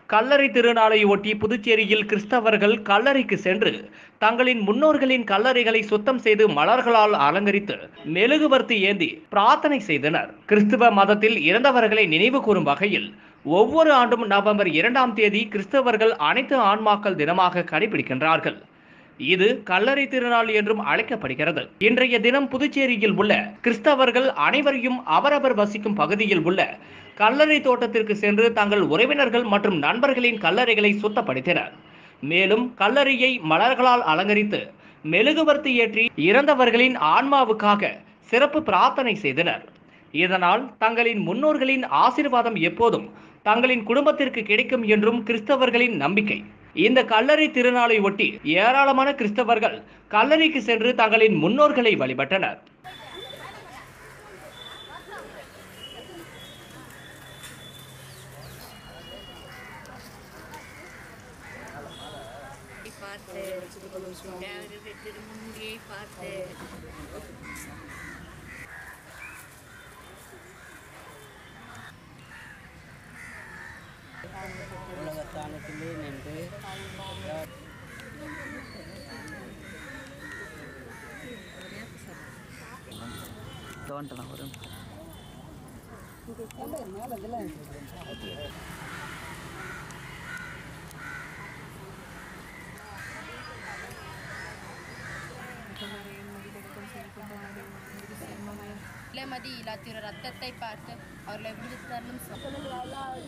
கல்லறை திருநாளை ஒட்டி புதுச்சேரியில் கிறிஸ்தவர்கள் கல்லறைக்கு சென்று தங்களின் முன்னோர்களின் கல்லறைகளை சுத்தம் செய்து மலர்களால் அலங்கரித்து மெழுகுவர்த்தி ஏந்தி பிரார்த்தனை செய்தனர் கிறிஸ்துவ மதத்தில் இறந்தவர்களை நினைவு கூறும் வகையில் ஒவ்வொரு ஆண்டும் நவம்பர் இரண்டாம் தேதி கிறிஸ்தவர்கள் அனைத்து ஆன்மாக்கள் தினமாக கடைபிடிக்கின்றார்கள் இது கல்லறை திருநாள் என்றும் அழைக்கப்படுகிறது இன்றைய தினம் புதுச்சேரியில் உள்ள கிறிஸ்தவர்கள் அனைவரையும் அவரவர் வசிக்கும் பகுதியில் உள்ள கல்லறை தோட்டத்திற்கு சென்று தங்கள் உறவினர்கள் மற்றும் நண்பர்களின் கல்லறைகளை சுத்தப்படுத்தினர் மேலும் கல்லறையை மலர்களால் அலங்கரித்து மெழுகுவர்த்தி ஏற்றி இறந்தவர்களின் ஆன்மாவுக்காக சிறப்பு பிரார்த்தனை செய்தனர் இதனால் தங்களின் முன்னோர்களின் ஆசீர்வாதம் எப்போதும் தங்களின் குடும்பத்திற்கு கிடைக்கும் என்றும் கிறிஸ்தவர்களின் நம்பிக்கை இந்த கல்லறை திருநாளை ஒட்டி ஏராளமான கிறிஸ்தவர்கள் கல்லறைக்கு சென்று தங்களின் முன்னோர்களை வழிபட்டனர் பார்த்து தேவருடைய திருமுடியை பார்த்து உலகத்தானத்திலே நின்று தோன்றலாம் ஒரு மதி இல்லாத்திர ரத்தத்தை பார்த்து அவர்களை விடுத்தரணும்